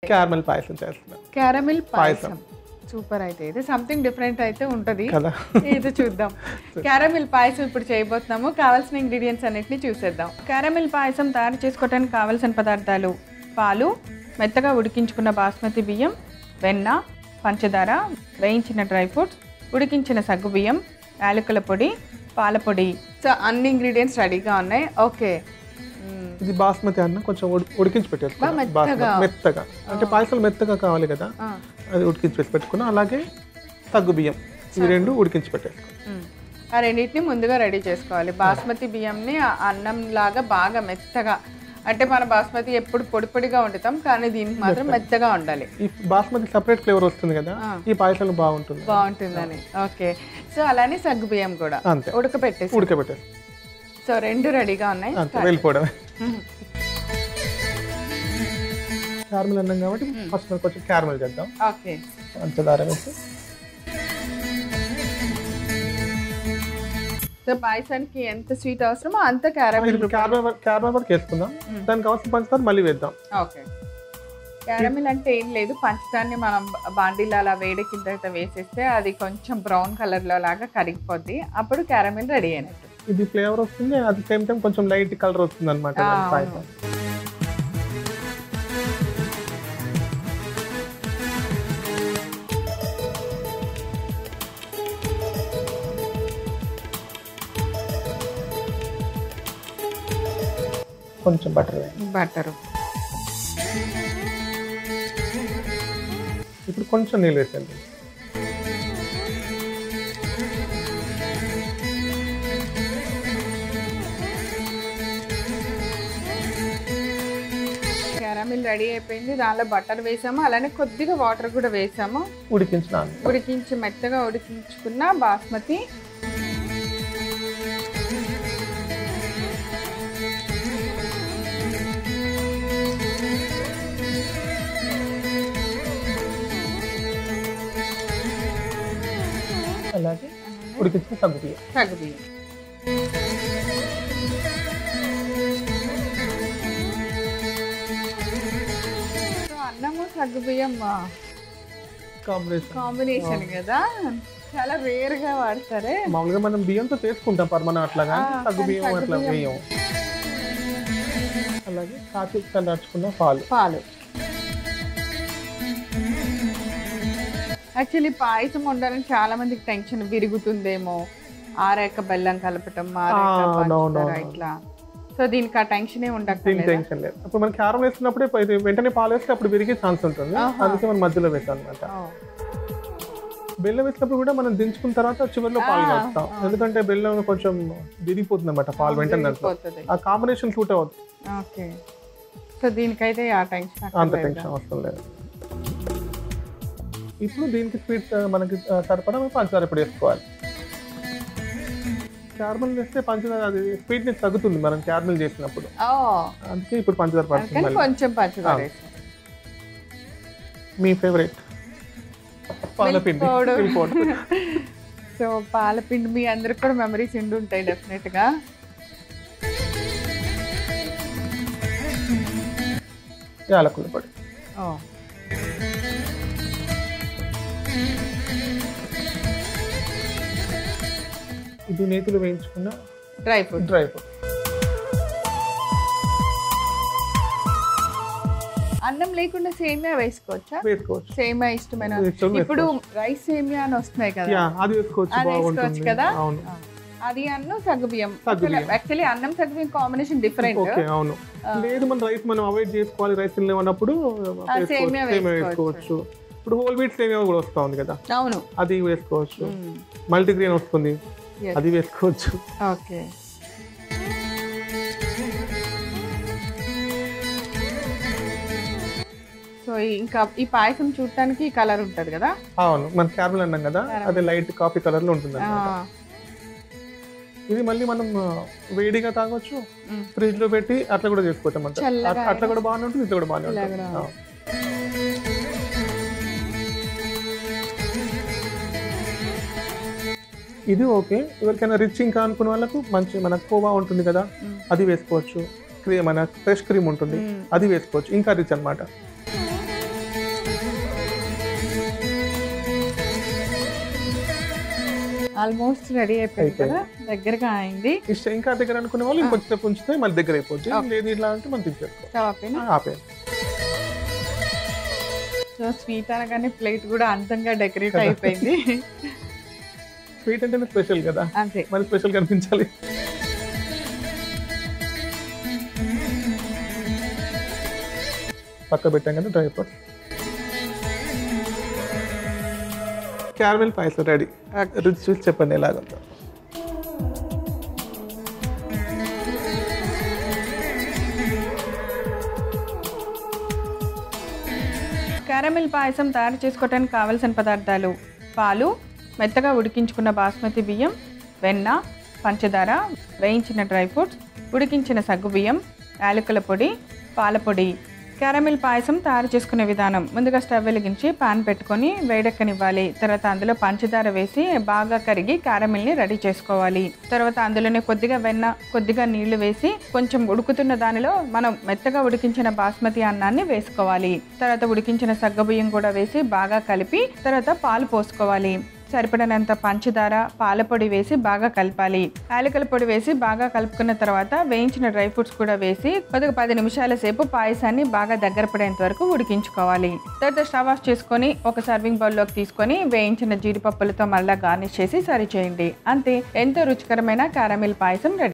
Caramel పాయసం చేస్తున్నాం caramel పాయసం. పాయసం super అయితే ఇది సంథింగ్ డిఫరెంట్ అయితే ఉంటది కదా ఇది చూద్దాం క్యారమిల్ పాయసం ఇప్పుడు చేయబోతున్నాము కావాల్సిన ఇంగ్రీడియంట్స్ అన్నిటిని చూసేద్దాం క్యారమిల్ పాయసం తయారు చేసుకోవడానికి కావాల్సిన పదార్థాలు పాలు మెత్తగా ఉడికించుకున్న బాస్మతి బియ్యం వెన్న పంచదార వేయించిన డ్రై ఫ్రూట్స్ ఉడికించిన సగ్గు బియ్యం యాలకుల పొడి పాల పొడి సో అన్ని ఇంగ్రీడియంట్స్ రెడీగా ఉన్నాయి ఓకే మ్మ్. ఇది బాస్మతి అన్న కొంచెం ఉడి- ఉడికించి పెట్టేసుకున్నాం బా మెత్తగా. బాస్మతి మెత్తగా అంటే పాయసాలు మెత్తగా కావాలి కదా ఆ, అది ఉడికించి పెట్టి పెట్టుకున్నాం అలాగే సగ్గు బియ్యం ఇవి రెండు ఉడికించి పెట్టేసుకున్నాం మ్మ్. ఆ రెండింటిని ముందుగా రెడీ చేసుకోవాలి బాస్మతి బియ్యంని ఆ అన్నం లాగా బాగా మెత్తగా అంటే మన బాస్మతి ఎప్పుడు పొడి పొడిగా వండుతాం కానీ దీనికి మాత్రం మెత్తగా ఉండాలి ఈ బాస్మతి సపరేట్ ఫ్లేవర్ వస్తుంది కదా ఆ. ఈ పాయసాలు బాగుంటుంది బాగుంటుందని ఓకే సో అలానే సగ్గు బియ్యం కూడా అంతే ఉడకపెట్టేసి ఉడకబెట్టేసి సో రెండు రెడీగా ఉన్నాయి అంతే వెళ్ళిపోవడమే క్యారమల్ అన్నాం కాబట్టి ఫస్ట్ మనం కొంచెం క్యారమల్ చేద్దాం ఓకే పంచదార వేసి సో పాయసానికి ఎంత స్వీట్ అవసరమో అంత క్యారమిల్ ఇప్పుడు క్యారమల్ క్యారమల్ వరకు వేసుకుందాం దానికి కావాల్సిన పంచదార మళ్ళీ వేద్దాం ఓకే క్యారమిల్ అంటే ఏం లేదు పంచదారని మనం బాండీలో అలా వేడెక్కిన తర్వాత వేసేస్తే అది కొంచెం బ్రౌన్ కలర్లో లాగా కరిగిపోద్ది అప్పుడు క్యారమిల్ రెడీ అయినట్టు ఇది ఫ్లేవర్ వస్తుంది అట్ సేమ్ టైం కొంచెం లైట్ కలర్ వస్తుంది అనమాట ఆ, పాయసం కొంచెం బటర్ వేయండి బటరు ఇప్పుడు కొంచెం నీళ్ళు వేసేయండి క్యారమిల్ రెడీ అయిపోయింది దానిలో బటర్ వేసాము అలానే కొద్దిగా వాటర్ కూడా వేసాము ఉడికించిన ఉడికించి మెత్తగా ఉడికించుకున్న బాస్మతి అలాగే ఉడికించిన సగ్గు బియ్యం సగ్గు బియ్యం సో అన్నము సగ్గు బియ్యం కాంబినేషన్ కాంబినేషన్ కదా చాలా రేర్ గా వాడతారే మామూలుగా మనం బియ్యంతో చేసుకుంటాం పర్ మనం అట్లాగా ఆ, సగ్గు కానీ బియ్యం సగ్గు అట్లా బియ్యం. వేయం అలాగే కాచి చల్లార్చుకున్న పాలు పాలు యాక్చువల్లీ పాయసం వండాలని చాలా మందికి టెన్షన్ విరుగుతుందేమో ఆరాక బెల్లం కలపటం ఆరాక ఆ, పంచదార అవునవును. ఇట్లా సో దీనికి ఆ టెన్షన్ ఏ దీనికి ఉండక్కర్లేదు టెన్షన్ లేదు అప్పుడు మనం కారం వేస్తున్నప్పుడే ఇది వెంటనే పాలు వేస్తే అప్పుడు విరిగే ఛాన్స్ ఉంటుంది ఆహా. అందుకే మనం మధ్యలో వేసాం అనమాట బెల్లం వేసినప్పుడు కూడా మనం దించుకున్న తర్వాత చివరిలో పాలు ఆ, వేస్తాం ఎందుకంటే బెల్లం కొంచెం విరిగిపోతుంది అనమాట పాలు వెంటనే దాంట్లో పోతుంది ఆ కాంబినేషన్ సూట్ అవుతుంది ఓకే సో దీనికైతే ఆ టెన్షన్ అంత టెన్షన్ అవసరం లేదు ఇప్పుడు దీనికి స్వీట్ మనకి ఆ, సరిపడా మనం పంచదార ఇప్పుడు వేసుకోవాలి క్యారమల్ వేస్తే పంచదార అది స్వీట్నెస్ తగ్గుతుంది మనం క్యారమల్ చేసినప్పుడు అందుకే ఇప్పుడు పంచదార పడుతుంది కానీ మళ్ళీ. కొంచెం పంచదార ఆ. వేసాం మీ ఫేవరెట్ పాలపిండి powder. milk powder. సో పాలపిండి మీ అందరికి కూడా మెమరీస్ ఉండి ఉంటాయి డెఫినెట్ గా యాలకుల పొడి ఓ ఇది నేతిలో వేయించుకున్న డ్రై ఫ్రూట్ డ్రై ఫ్రూట్ అన్నం లేకుండా సేమియా వేసుకోవచ్చా వేసుకోవచ్చు సేమియా ఇష్టమైన ఇష్టం ఇప్పుడు రైస్ సేమియా అని వస్తున్నాయి కదా యా అది వేసుకోవచ్చు అది వేసుకోవచ్చు బాగుంటుంది కదా అవును ఆ. అది అన్నం సగ్గుబియ్యం సగ్గుబియ్యం. యాక్చువల్లీ అన్నం సగ్గుబియ్యం కాంబినేషన్ డిఫరెంట్ ఓకే అవును లేదు మన రైస్ మనం అవాయిడ్ చేసుకోవాలి రైస్ తినలేమన్నప్పుడు వేసుకోవచ్చు సేమియా సేమియా వేసుకోవచ్చు. వేసుకోవచ్చు ఇప్పుడు హోల్ వీట్ సేమియా కూడా వస్తా ఉంది కదా అవును అది వేసుకోవచ్చు మల్టీగ్రెయిన్ వస్తుంది Yes. అది వేసుకోవచ్చు ఓకే సో ఇంకా ఈ పాయసం చూడటానికి కలర్ ఉంటది కదా అవును మన క్యారమల్ అన్నాం కదా అది లైట్ కాఫీ కలర్ లో ఉంటుంది ఆ, అన్నమాట. ఇది మళ్ళీ మనం ఆ, వేడిగా తాగొచ్చు మ్. ఫ్రిడ్జ్ లో పెట్టి అట్లా కూడా చేసుకోవచ్చు అన్నమాట చల్లగా అట్లా- అట్లా కూడా బాగానే ఉంటుంది ఇట్లా కూడా బాగానే ఉంటుంది ఇలాగ ఆ. ఇది ఓకే ఎవరికైనా రిచ్ ఇంకా అనుకున్న వాళ్ళకు మంచి మన కోవా ఉంటుంది కదా మ్. అది వేసుకోవచ్చు క్రీమ్ మన ఫ్రెష్ క్రీమ్ ఉంటుంది మ్. అది వేసుకోవచ్చు ఇంకా రిచ్ అన్నమాట ఆల్మోస్ట్ రెడీ అయిపోయింది కదా దగ్గరగా అయింది ఇష్టం ఇంకా దగ్గర అనుకునే వాళ్ళు ఇంకొంచెం సేపు ఉంచితే మళ్ళీ దగ్గర అయిపోతుంది లేదు ఇట్లా అంటే మనం తీసేసుకోవాలి స్టవ్ ఆపేనా ఆపేయాలి సో స్వీట్ అనగానే ప్లేట్ కూడా అందంగా డెకరేట్ అయిపోయింది స్వీట్ అంటేనే స్పెషల్ కదా అంతే మరి స్పెషల్ కనిపించాలి పక్క పెట్టాం కదా dry fruit caramel payasam ready రుచి చూసి చెప్పండి ఎలాగుందో క్యారమిల్ పాయసం తయారు చేసుకోవడానికి కావలసిన పదార్థాలు పాలు మెత్తగా ఉడికించుకున్న బాస్మతి బియ్యం వెన్న పంచదార వేయించిన డ్రై ఫ్రూట్స్ ఉడికించిన సగ్గు బియ్యం యాలకుల పొడి పాల పొడి క్యారమిల్ పాయసం తయారు చేసుకునే విధానం ముందుగా స్టవ్ వెలిగించి పాన్ పెట్టుకొని వేడెక్కనివ్వాలి తర్వాత అందులో పంచదార వేసి బాగా కరిగి క్యారమిల్ని రెడీ చేసుకోవాలి తర్వాత అందులోనే కొద్దిగా వెన్న కొద్దిగా నీళ్లు వేసి కొంచెం ఉడుకుతున్న దానిలో మనం మెత్తగా ఉడికించిన బాస్మతి అన్నాన్ని వేసుకోవాలి తర్వాత ఉడికించిన సగ్గబియ్యం కూడా వేసి బాగా కలిపి తర్వాత పాలు పోసుకోవాలి సరిపడినంత పంచదార పాలపొడి వేసి బాగా కలపాలి యాలకుల పొడి వేసి బాగా కలుపుకున్న తర్వాత వేయించిన డ్రై ఫ్రూట్స్ కూడా వేసి కొద్దిగా పది నిమిషాల సేపు పాయసాన్ని బాగా దగ్గర పడేంత వరకు ఉడికించుకోవాలి తర్వాత స్టవ్ ఆఫ్ చేసుకొని ఒక సర్వింగ్ బౌల్లోకి తీసుకొని వేయించిన జీడిపప్పులతో మళ్ళీ గార్నిష్ చేసి సరి చేయండి అంతే ఎంతో రుచికరమైన కారమిల్ పాయసం రెడీ